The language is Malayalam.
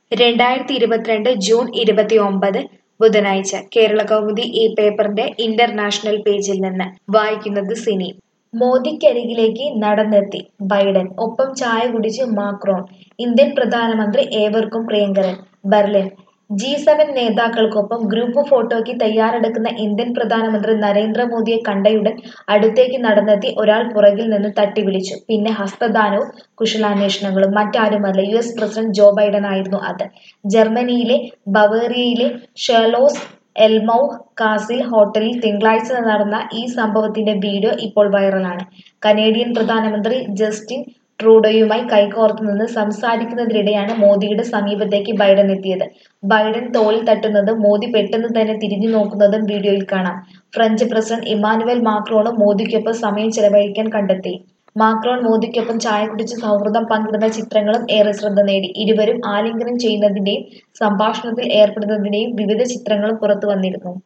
രണ്ടായിരത്തി ഇരുപത്തിരണ്ട് ജൂൺ ഇരുപത്തി ഒമ്പത് ബുധനാഴ്ച കേരള കൗമുദി ഈ പേപ്പറിന്റെ ഇന്റർനാഷണൽ പേജിൽ നിന്ന് വായിക്കുന്നത് സിനി മോദിക്കരികിലേക്ക് നടന്നെത്തി ബൈഡൻ ഒപ്പം ചായ കുടിച്ച് മാക്രോൺ ഇന്ത്യൻ പ്രധാനമന്ത്രി ഏവർക്കും പ്രിയങ്കരൻ ബെർലിൻ ജി സെവൻ നേതാക്കൾക്കൊപ്പം ഗ്രൂപ്പ് ഫോട്ടോയ്ക്ക് തയ്യാറെടുക്കുന്ന ഇന്ത്യൻ പ്രധാനമന്ത്രി നരേന്ദ്രമോദിയെ കണ്ടയുടൻ അടുത്തേക്ക് നടന്നെത്തി ഒരാൾ പുറകിൽ നിന്ന് തട്ടി വിളിച്ചു പിന്നെ ഹസ്തദാനവും കുശലാന്വേഷണങ്ങളും മറ്റാരുമല്ല U S president Joe Biden ആയിരുന്നു അത് ജർമ്മനിയിലെ ബവേറിയയിലെ ഷെർലോസ് എൽമൗ കാസിൽ ഹോട്ടലിൽ തിങ്കളാഴ്ച നടന്ന ഈ സംഭവത്തിന്റെ വീഡിയോ ഇപ്പോൾ വൈറലാണ് കനേഡിയൻ പ്രധാനമന്ത്രി ജസ്റ്റിൻ ട്രൂഡോയുമായി കൈകോർത്ത് നിന്ന് സംസാരിക്കുന്നതിനിടെയാണ് മോദിയുടെ സമീപത്തേക്ക് ബൈഡൻ എത്തിയത് ബൈഡൻ തോളിൽ തട്ടുന്നതും മോദി പെട്ടെന്ന് തന്നെ തിരിഞ്ഞു നോക്കുന്നതും വീഡിയോയിൽ കാണാം ഫ്രഞ്ച് പ്രസിഡന്റ് ഇമ്മാനുവൽ മാക്രോണും മോദിക്കൊപ്പം സമയം ചെലവഴിക്കാൻ കണ്ടെത്തി മാക്രോൺ മോദിക്കൊപ്പം ചായ കുടിച്ച് സൗഹൃദം പങ്കിടുന്ന ചിത്രങ്ങളും ഏറെ ശ്രദ്ധ നേടി ഇരുവരും ആലിംഗനം ചെയ്യുന്നതിന്റെയും സംഭാഷണത്തിൽ ഏർപ്പെടുന്നതിന്റെയും വിവിധ ചിത്രങ്ങളും പുറത്തു വന്നിരുന്നു